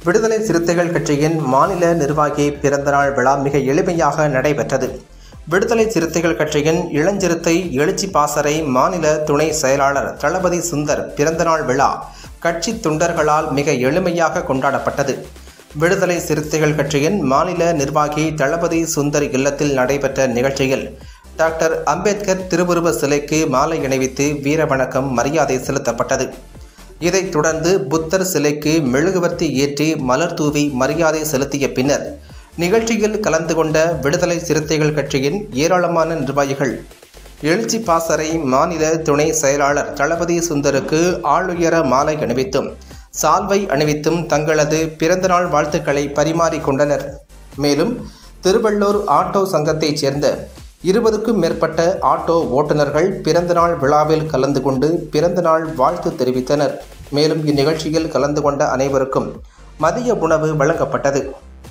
விடுதலை சிறுத்தைகள் கட்சியின் மாநில நிர்வாகி பிறந்தநாள் விழா மிக எளிமையாக நடைபெற்றது விடுதலை சிறுத்தைகள் கட்சியின் இளஞ்சிறுத்தை எழுச்சி பாசறை மாநில துணை செயலாளர் தளபதி சுந்தர் பிறந்தநாள் விழா கட்சி தொண்டர்களால் மிக எளிமையாக கொண்டாடப்பட்டது விடுதலை சிறுத்தைகள் கட்சியின் மாநில நிர்வாகி தளபதி சுந்தர் இல்லத்தில் நடைபெற்ற நிகழ்ச்சியில் டாக்டர் அம்பேத்கர் திருவுருவ சிலைக்கு மாலை அணிவித்து வீர வணக்கம் மரியாதை செலுத்தப்பட்டது இதைத் தொடர்ந்து புத்தர் சிலைக்கு மெழுகுவர்த்தி ஏற்றி மலர் தூவி மரியாதை செலுத்திய பின்னர் நிகழ்ச்சியில் கலந்து கொண்ட விடுதலை சிறுத்தைகள் கட்சியின் ஏராளமான நிர்வாகிகள் எழுச்சி பாசறை மாநில துணை செயலாளர் தளபதி சுந்தருக்கு ஆளுயர மாலை அணிவித்தும் சால்வை அணிவித்தும் தங்களது பிறந்தநாள் வாழ்த்துக்களை பரிமாறிக்கொண்டனர் மேலும் திருவள்ளூர் ஆட்டோ சங்கத்தைச் சேர்ந்த இருபதுக்கும் மேற்பட்ட ஆட்டோ ஓட்டுநர்கள் பிறந்தநாள் விழாவில் கலந்து கொண்டு பிறந்தநாள் வாழ்த்து தெரிவித்தனர் மேலும் இந்நிகழ்ச்சியில் கலந்து கொண்ட அனைவருக்கும் மதிய உணவு வழங்கப்பட்டது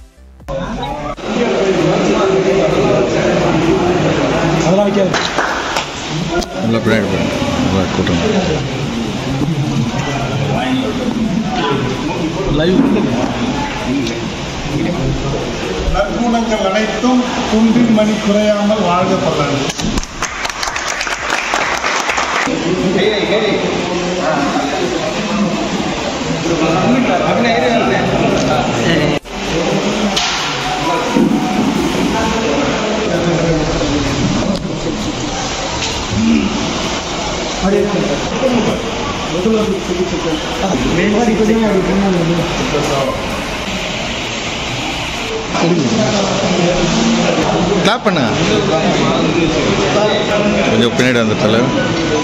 அதெல்லாம் வைக்காது நல்லா பின்னாடி போயிடும் நல்லா கூட்டம் லைவ் நற்குணங்கள் அனைத்தும் குன்றின் மணி குறையாமல் வாழ்க்கப்படாது கிளாப் பண்ண கொஞ்சம் பின்னாடி அந்த தலைவர்